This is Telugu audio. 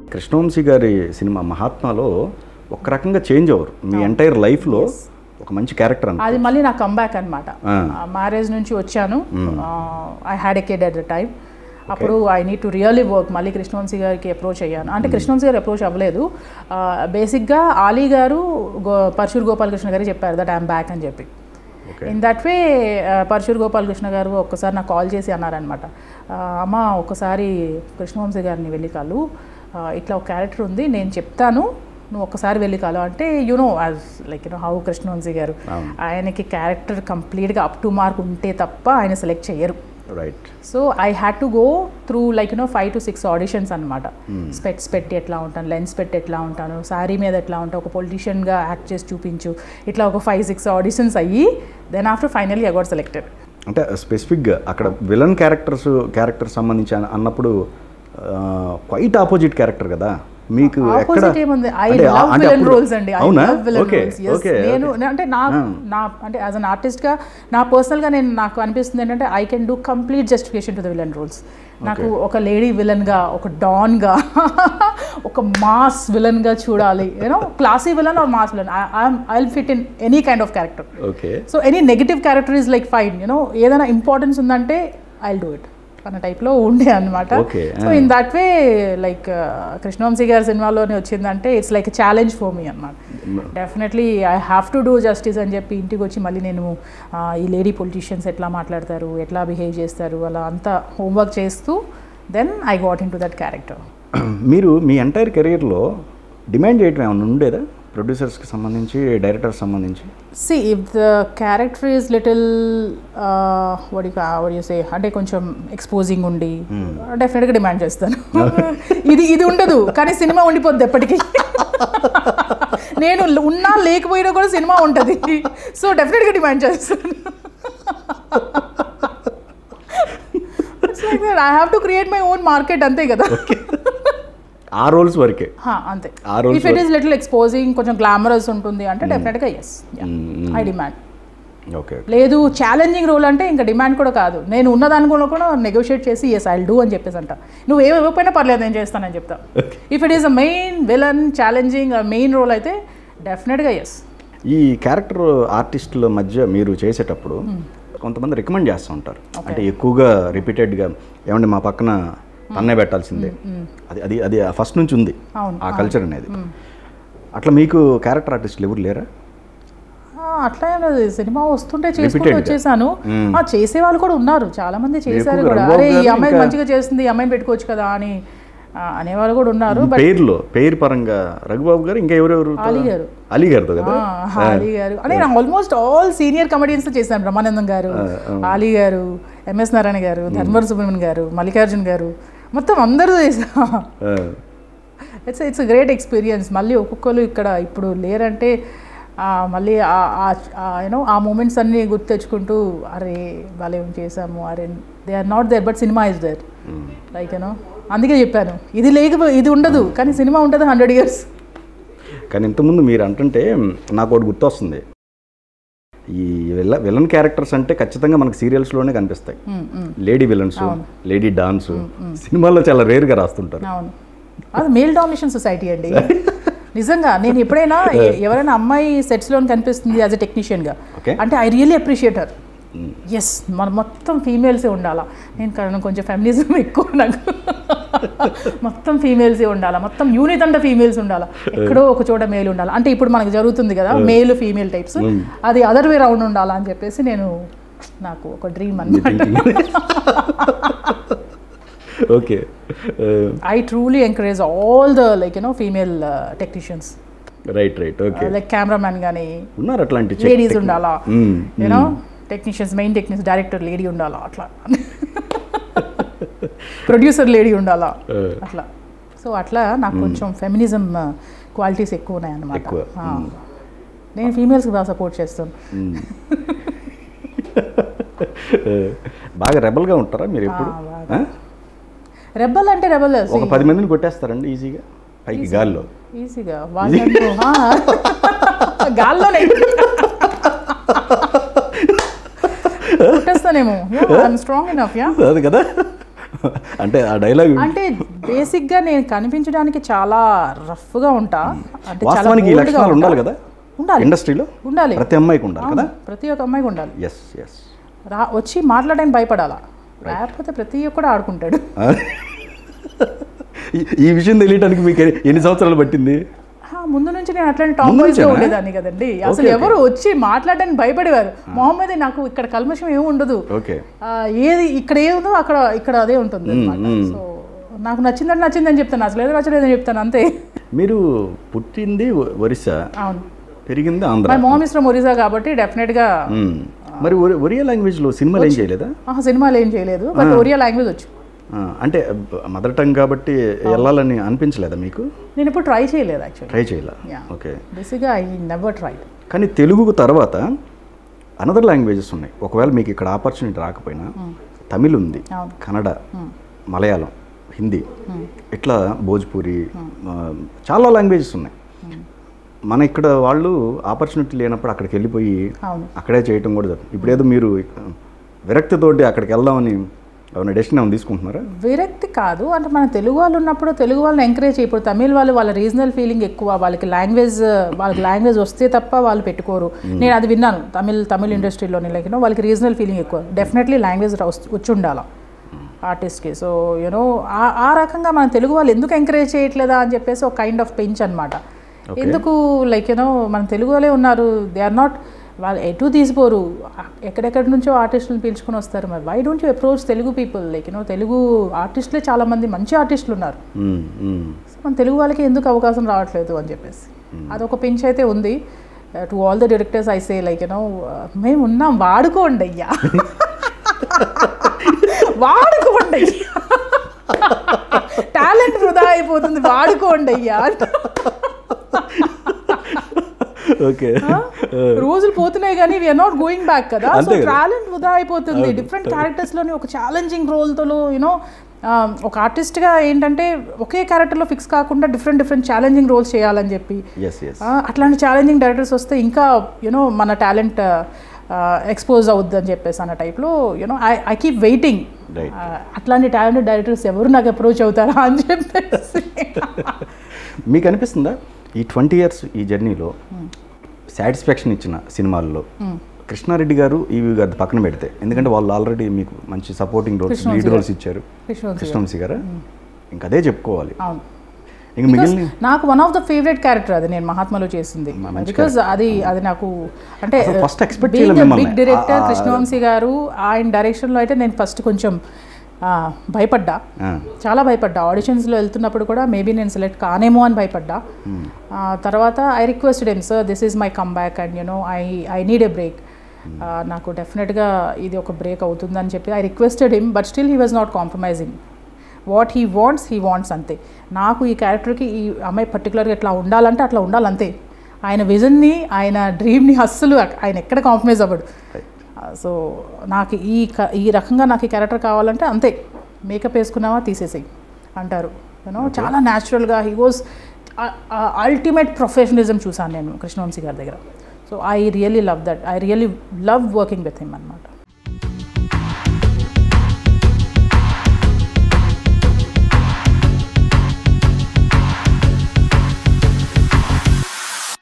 కృష్ణవంశీ గారి సినిమా మహాత్మాలో ఒక రకంగా చేంజ్ అవ్వరు మీ ఎంటైర్ లైఫ్లో ఒక మంచి క్యారెక్టర్ అన్న అది మళ్ళీ నా కంబ్యాక్ అనమాట ఆ. మ్యారేజ్ నుంచి వచ్చాను I had a kid at the time అప్పుడు I need to really work మళ్ళీ కృష్ణవంశీ గారికి అప్రోచ్ అయ్యాను అంటే కృష్ణవంశీ గారు అప్రోచ్ అవ్వలేదు బేసిక్గా ఆలీ గారు గో పరశుర్ గోపాలకృష్ణ గారు చెప్పారు దట్ ఐఎమ్ బ్యాక్ అని చెప్పి ఓకే ఇన్ దట్ వే పరశుర్ గోపాలకృష్ణ గారు ఒక్కసారి నాకు కాల్ చేసి అన్నారనమాట అమ్మ ఒక్కసారి కృష్ణవంశీ గారిని వెళ్ళి కాలు ఆ, ఇట్లా ఒక క్యారెక్టర్ ఉంది నేను చెప్తాను నువ్వు ఒక్కసారి వెళ్ళి కాలు అంటే you know as like you know how Krishna Vamsi garu అవును. ఆయనకి క్యారెక్టర్ కంప్లీట్గా అప్ టు మార్క్ ఉంటే తప్ప ఆయన సెలెక్ట్ చేయరు right so I had to go through like you know five to six auditions అనమాట స్పెట్స్ పెట్టి ఎట్లా ఉంటాను లెన్స్ పెట్టి ఎట్లా ఉంటాను శారీ మీద ఎట్లా ఉంటాను ఒక పొలిటీషియన్గా యాక్ట్ చేసి చూపించు ఇట్లా ఒక ఫైవ్ సిక్స్ ఆడిషన్స్ అయ్యి then after finally I got selected అంటే స్పెసిఫిక్గా అక్కడ విలన్ క్యారెక్టర్స్ క్యారెక్టర్ సంబంధించి అన్న- అన్నప్పుడు క్వైట్ ఆపోజిట్ క్యారెక్టర్ కదా మీకు ఎక్కడ ఆపోజిట్ ఏముంది ఐ అంటే ఆ- లవ్ అంటే విలన్ అప్పుడు- రోల్స్ అండి ఐ అవునా love villain okay roles okay నేను అంటే నా నా అంటే యాజ్ అన్ ఆర్టిస్ట్గా నా పర్సనల్గా నేను నాకు అనిపిస్తుంది ఏంటంటే I can do complete justification to the villain roles నాకు ఒక లేడీ విలన్గా ఒక డాన్గా ఒక మాస్ విలన్గా చూడాలి you know classy villain or mass villain I will fit in any kind of character okay so any negative character is like fine you know ఏదైనా ఇంపార్టెన్స్ ఉందంటే ఐ డూ ఇట్ అన్న టైప్లో ఉండే అనమాట Okay, so in that way like Krishna Vamsi గారి సినిమాలోనే వచ్చిందంటే it's like challenge for me అనమాట definitely I have to do justice అని చెప్పి ఇంటికి వచ్చి మళ్ళీ నేను ఆ, ఈ లేడీ పొలిటీషియన్స్ ఎట్లా మాట్లాడతారు ఎట్లా బిహేవ్ చేస్తారు అలా అంతా హోంవర్క్ చేస్తూ then I got into that character మీరు మీ ఎంటైర్ కెరీర్లో డిమాండ్ చేయటం ఏమైనా ఉండేదా ప్రొడ్యూసర్స్కి సంబంధించి డైరెక్టర్స్ సంబంధించి see if the character is little వడి వడి సే అంటే కొంచెం ఎక్స్పోజింగ్ ఉండి డెఫినెట్గా డిమాండ్ చేస్తాను ఇది ఇది ఉండదు కానీ సినిమా ఉండిపోద్ది ఎప్పటికీ నేను ఉన్నా లేకపోయినా కూడా సినిమా ఉంటుంది సో డెఫినెట్గా డిమాండ్ చేస్తాను I have to create my own market అంతే కదా ఆ రోల్స్ వరకే హా, అంతే ఆ roles if it is little exposing కొంచెం గ్లామరస్ ఉంటుంది అంటే డెఫినెట్గా ఎస్ ఐ డిమాండ్ ఓకే లేదు ఛాలెంజింగ్ రోల్ అంటే ఇంకా డిమాండ్ కూడా కాదు నేను ఉన్నదాని కూడా కూడా నెగోషియేట్ చేసి ఎస్ ఐ డూ అని చెప్పేసి అంట నువ్వు ఏమి ఇవ్వకపోయినా పర్లేదు నేను చేస్తానని చెప్తా if it is a main villain challenging main role అయితే డెఫినెట్గా ఎస్ ఈ క్యారెక్టర్ ఆర్టిస్టుల మధ్య మీరు చేసేటప్పుడు కొంతమంది రికమెండ్ చేస్తూ ఉంటారు అంటే ఎక్కువగా రిపీటెడ్గా ఏమండి మా పక్కన తన్నే పెట్టాల్సిందే అది అది అది ఫస్ట్ నుంచి ఉంది అవును, ఆ కల్చర్ అనేది అట్లా మీకు క్యారెక్టర్ ఆర్టిస్టులు ఎవరు లేరా అట్లా ఏం లేదు సినిమా వస్తుంటే చేసుకుంటూ Repeated గా. వచ్చేసాను మ్మ్. ఆ, చేసే వాళ్ళు కూడా ఉన్నారు చాలా మంది చేశారు ఎక్కువగా కూడా రఘుబాబు అరే ఈ గారు అమ్మాయి ఇంకా- మంచిగా చేస్తుంది ఈ అమ్మాయిని పెట్టుకోవచ్చు కదా అని ఆ, అనేవాళ్ళు కూడా ఉన్నారు బట్ పేర్లో పేరు పరంగా రఘుబాబు గారు ఇంకా ఎవరెవరు అలీ గారు. అలీ గారితో కదా ఆలీ గారు అంటే నేను ఆల్మోస్ట్ ఆల్ సీనియర్ కమెడియన్స్ చేశాను బ్రహ్మానందం గారు ఆలీ గారు ఎంఎస్ నారాయణ గారు ధర్మవరం సుబ్రహ్మణ్యం గారు మల్లికార్జున్ గారు మొత్తం అందరూ చేసా ఆ, ఇట్స్ ఇట్స్ గ్రేట్ ఎక్స్పీరియన్స్ మళ్ళీ ఒక్కొక్కరు ఇక్కడ ఇప్పుడు లేరంటే ఆ, మళ్ళీ యూనో ఆ మూమెంట్స్ అన్నీ గుర్తు తెచ్చుకుంటూ అరే భలే చేసాము అరే they are not there but cinema is there like you know అందుకే చెప్పాను ఇది లేకపో ఇది ఉండదు కానీ సినిమా ఉంటుంది హండ్రెడ్ ఇయర్స్ కానీ ఇంతకుముందు మీరు అంటుంటే నాకు ఒకటి గుర్తొస్తుంది ఈ విల్ల విలన్ క్యారెక్టర్స్ అంటే ఖచ్చితంగా మనకు సీరియల్స్లోనే కనిపిస్తాయి లేడీ విలన్స్ లేడీ డాన్స్ సినిమాల్లో చాలా రేర్గా రాస్తుంటారు అవును అది మేల్ డామినేషన్ సొసైటీ అండి నిజంగా నేను ఎప్పుడైనా ఎ- ఎవరైనా అమ్మాయి సెట్స్లో కనిపిస్తుంది యాజ్ ఎ టెక్నీషియన్గా Okay. అంటే I really appreciate her as మన మొత్తం ఫీమేల్సే ఉండాలా నేను కారణం కొంచెం ఫెమినిజం ఎక్కువ నాకు మొత్తం ఫీమేల్సే ఉండాలా మొత్తం యూనిట్ అంటే ఫీమేల్స్ ఉండాలా ఎక్కడో ఒక చోట మేల్ ఉండాలా అంటే ఇప్పుడు మనకు జరుగుతుంది కదా మేల్ ఫీమేల్ టైప్స్ అది అదర్ వే రౌండ్ ఉండాలా అని చెప్పేసి నేను నాకు ఒక డ్రీమ్ అన్నమాట okay I truly encourage all the like you know female technicians right right okay like cameraman కానీ ఉన్నారు అట్లాంటి check- లేడీస్ technique. ఉండాలా hmm, you know technicians main technicians director lady ఉండాలా అట్లా ప్రొడ్యూసర్ లేడీ ఉండాలా Uh, అట్లా సో అట్లా నాకు కొంచెం ఫెమినిజం క్వాలిటీస్ ఎక్కువ ఉన్నాయి అన్నమాట ఎక్కువ. ఆ. నేను ఫీమేల్స్కి బాగా సపోర్ట్ చేస్తాను మ్మ్. బాగా రెబల్గా ఉంటారా మీరు ఎప్పుడు ఆ, బాగా. ఆ? రెబల్ అంటే రెబల్ ఒక పది మందిని కొట్టేస్తారండి ఈజీగా పైకి గాల్లో ఈజీగా వాళ్ళు గాల్లోనే కొట్టేస్తానేమో ఐఎమ్ స్ట్రాంగ్ ఇనఫ్ యా అది కదా అంటే ఆ డైలాగ్ అంటే బేసిక్గా నేను కనిపించడానికి చాలా రఫ్గా ఉంటా అంటే చాలా వాస్తవానికి ఈ bold గా లక్షణాలు ఉంటా. ఉండాలి కదా ఉండాలి ఇండస్ట్రీలో ఉండాలి ప్రతి అమ్మాయికి ఉండాలి కదా ప్రతి ఒక్క అమ్మాయికి ఉండాలి ఎస్ ఎస్ రా వచ్చి మాట్లాడడానికి భయపడాలా లేకపోతే ప్రతి ఒక్కడు ఆడుకుంటాడు ఈ విషయం తెలియడానికి మీకు ఎన్ని- ఎన్ని సంవత్సరాలు పట్టింది ఆ, ముందు నుంచి నేను అట్లాంటి టాప్ ముందు వైజ్ గా నుంచేనా? ఉండేదాన్ని కదండి అసలు okay. ఎవరు వచ్చి మాట్లాడడానికి భయపడేవారు మొహమ్మద్ నాకు ఇక్కడ కల్మషం ఏమి ఉండదు ఓకే ఆ, ఏది ఇక్కడ ఏముందో అక్కడ ఇక్కడ అదే ఉంటుంది అనమాట సో నాకు నచ్చిందని నచ్చిందని చెప్తాను అసలు ఏదో నచ్చలేదని చెప్తాను అంతే మీరు పుట్టింది ఒ- ఒరిస్సా అవును పెరిగింది Andhra my mom is from Orissa కాబట్టి డెఫినెట్ గా మ్మ్. మరి ఒరి- ఒరియా లాంగ్వేజ్లో సినిమాలు ఏం చేయలేదా ఆహా, సినిమాలు ఏం చేయలేదు బట్ ఒరియా లాంగ్వేజ్ వచ్చు ఆ, అంటే మదర్ టంగ్ కాబట్టి వెళ్ళాలని అనిపించలేదా మీకు నేను ఇప్పుడు ట్రై చేయలేదు యాక్చువల్లీ ట్రై చేయాల Yeah. ఓకే బేసిక్గా ఐ నెవర్ ట్రైడ్ కానీ తెలుగు తర్వాత అనదర్ లాంగ్వేజెస్ ఉన్నాయి ఒకవేళ మీకు ఇక్కడ ఆపర్చునిటీ రాకపోయినా తమిళ్ ఉంది అవును. కన్నడ మలయాళం హిందీ ఇట్లా భోజ్పూరి ఆ, చాలా లాంగ్వేజెస్ ఉన్నాయి మన ఇక్కడ వాళ్ళు ఆపర్చునిటీ లేనప్పుడు అక్కడికి వెళ్ళిపోయి అవును అక్కడే చేయటం కూడా జరుగుతుంది ఇప్పుడు ఏదో మీరు విరక్తితోటి అక్కడికి వెళ్దామని ఏమైనా డెసిషన్ ఏమైనా తీసుకుంటున్నారా విరక్తి కాదు అంటే మన తెలుగు వాళ్ళు ఉన్నప్పుడు తెలుగు వాళ్ళని ఎంకరేజ్ ఇప్పుడు తమిళ్ వాళ్ళు వాళ్ళ రీజనల్ ఫీలింగ్ ఎక్కువ వాళ్ళకి లాంగ్వేజ్ వాళ్ళకి లాంగ్వేజ్ వస్తే తప్ప వాళ్ళు పెట్టుకోరు నేను అది విన్నాను తమిళ్ తమిళ్ ఇండస్ట్రీలోని లైక్ యూనో వాళ్ళకి రీజనల్ ఫీలింగ్ ఎక్కువ డెఫినెట్లీ లాంగ్వేజ్ వచ్చి ఉండాలి ఆర్టిస్ట్కి సో యూనో ఆ రకంగా మన తెలుగు వాళ్ళు ఎందుకు ఎంకరేజ్ చేయట్లేదా అని చెప్పేసి ఒక కైండ్ ఆఫ్ పెంచ్ అనమాట ఎందుకు లైక్ యూనో మన తెలుగు వాళ్ళే ఉన్నారు దే ఆర్ నాట్ వాళ్ళు ఎటు తీసిపోరు ఎక్కడెక్కడి నుంచో ఆర్టిస్టులను పిలుచుకొని వస్తారు మరి why don't you approach Telugu people like you know Telugu ఆర్టిస్టులే చాలా మంది మంచి ఆర్టిస్టులు ఉన్నారు మ్మ్, మ్మ్. సో మన తెలుగు వాళ్ళకి ఎందుకు అవకాశం రావట్లేదు అని చెప్పేసి అదొక పించ్ అయితే ఉంది to all the directors I say like you know మేము ఉన్నాం వాడుకోండి అయ్యా వాడుకోండి అయ్యా టాలెంట్ వృధా అయిపోతుంది వాడుకోండి అయ్యా ఓకే రోజులు పోతున్నాయి కానీ వీఆర్ నాట్ గోయింగ్ బ్యాక్ కదా సో అంతే కదా. టాలెంట్ వృధా అయిపోతుంది డిఫరెంట్ క్యారెక్టర్స్ లోని ఒక ఛాలెంజింగ్ రోల్తో యూనో ఒక ఆర్టిస్ట్గా ఏంటంటే ఒకే క్యారెక్టర్లో ఫిక్స్ కాకుండా డిఫరెంట్ డిఫరెంట్ ఛాలెంజింగ్ రోల్స్ చేయాలని చెప్పి ఎస్ ఎస్ ఆ, అట్లాంటి ఛాలెంజింగ్ డైరెక్టర్స్ వస్తే ఇంకా యూనో మన టాలెంట్ ఎక్స్పోజ్ అవుద్ది అని చెప్పేసి అన్న టైప్లో you know I I keep waiting Right. అట్లాంటి టాలెంటెడ్ డైరెక్టర్స్ ఎవరు నాకు అప్రోచ్ అవుతారా అని చెప్పేసి మీకు అనిపిస్తుందా ఈ ట్వంటీ ఇయర్స్ ఈ జర్నీలో సాటిస్ఫాక్షన్ ఇచ్చిన సినిమాల్లో కృష్ణారెడ్డి గారు ఈవి గారి పక్కన పెడితే ఎందుకంటే వాళ్ళు ఆల్రెడీ మీకు మంచి supporting roles Krishna Vamsi lead garu. Roles ఇచ్చారు కృష్ణవంశీ కృష్ణవంశీ గారు ఇంకా అదే చెప్పుకోవాలి అవును ఇంక మిగిలిన నాకు one of the favourite character అది నేను మహాత్మలో చేసింది మంచి బికాజ్ అది అది నాకు అంటే అసలు first expect చేయలేదు మిమ్మల్ని. బిగ్ డైరెక్టర్ ఆ- ఆ- కృష్ణవంశీ గారు ఆయన డైరెక్షన్లో అయితే నేను ఫస్ట్ కొంచెం ఆ, భయపడ్డా ఆ, చాలా భయపడ్డా ఆడిషన్స్లో వెళ్తున్నప్పుడు కూడా మేబీ నేను సెలెక్ట్ కానేమో అని భయపడ్డా ఆ, తర్వాత I requested him sir this is my comeback and you know I I need a break నాకు డెఫినెట్గా ఇది ఒక బ్రేక్ అవుతుందని చెప్పి I requested him but still he was not compromising what he wants he wants అంతే నాకు ఈ క్యారెక్టర్కి ఈ అమ్మాయి పర్టికులర్గా ఇట్లా ఉండాలంటే అట్లా ఉండాలంతే ఆయన విజన్ని ఆయన డ్రీమ్ని అస్సలు ఆయన ఎక్కడ కాంప్రమైజ్ అవ్వడు సో నాకు ఈ క- ఈ రకంగా నాకు ఈ క్యారెక్టర్ కావాలంటే అంతే మేకప్ వేసుకున్నావా తీసేసేయి అంటారు యూనో చాలా న్యాచురల్గా హీ వాజ్ అల్టిమేట్ ప్రొఫెషనలిజం చూసాను నేను కృష్ణవంశీ గారి దగ్గర so I really love that I really love working with him అనమాట